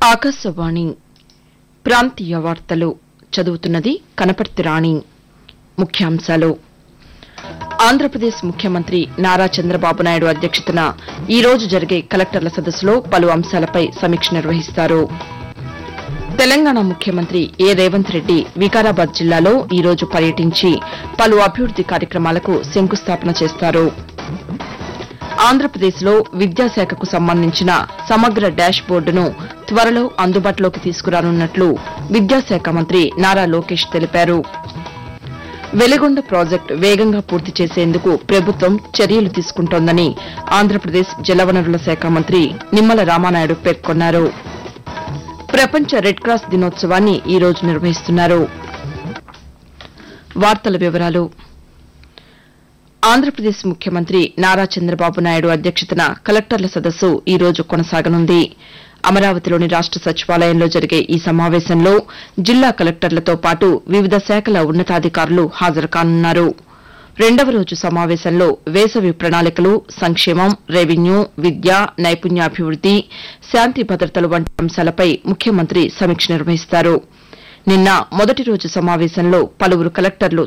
ఆకాశవాణి ప్రాంతీయ వార్తలు చదువుతున్నది కనపర్తి రాణి ముఖ్యాంశాలు ఆంధ్రప్రదేశ్ ముఖ్యమంత్రి నారా చంద్రబాబు నాయుడు అధ్యక్షతన ఈ రోజు జరిగే కలెక్టర్ల సదస్సులో పలు అంశాలపై సమీక్ష నిర్వహిస్తారు తెలంగాణ ముఖ్యమంత్రి ఏ రేవంత్ రెడ్డి వికారాబాద్ జిల్లాలో ఈ రోజు పర్యటించి పలు అభివృద్ది కార్యక్రమాలకు శంకుస్థాపన చేస్తారు ఆంధ్రప్రదేశ్లో విద్యాశాఖకు సంబంధించిన సమగ్ర డాష్ బోర్డును త్వరలో అందుబాటులోకి తీసుకురానున్నట్లు విద్యాశాఖ మంత్రి నారా లోకేష్ తెలిపారు వెలిగొండ ప్రాజెక్టు వేగంగా పూర్తి చేసేందుకు ప్రభుత్వం చర్యలు తీసుకుంటోందని ఆంధ్రప్రదేశ్ జలవనరుల శాఖ మంత్రి నిమ్మల రామానాయుడు పేర్కొన్నారు ప్రపంచ రెడ్ క్రాస్ దినోత్సవాన్ని ఈ రోజు నిర్వహిస్తున్నారు వార్తల వివరాలు ఆంధ్రప్రదేశ్ ముఖ్యమంత్రి నారా చంద్రబాబు నాయుడు అధ్యక్షతన కలెక్టర్ల సదస్సు ఈ రోజు కొనసాగనుంది అమరావతిలోని రాష్ట సచివాలయంలో జరిగే ఈ సమావేశంలో జిల్లా కలెక్టర్లతో పాటు వివిధ శాఖల ఉన్నతాధికారులు హాజరు కానున్నారు రెండవ రోజు సమావేశంలో వేసవి ప్రణాళికలు సంక్షేమం రెవెన్యూ విద్య నైపుణ్యాభివృద్ది శాంతి భద్రతలు వంటి అంశాలపై ముఖ్యమంత్రి సమీక్ష నిర్వహిస్తారు నిన్న మొదటి రోజు సమావేశంలో పలువురు కలెక్టర్లు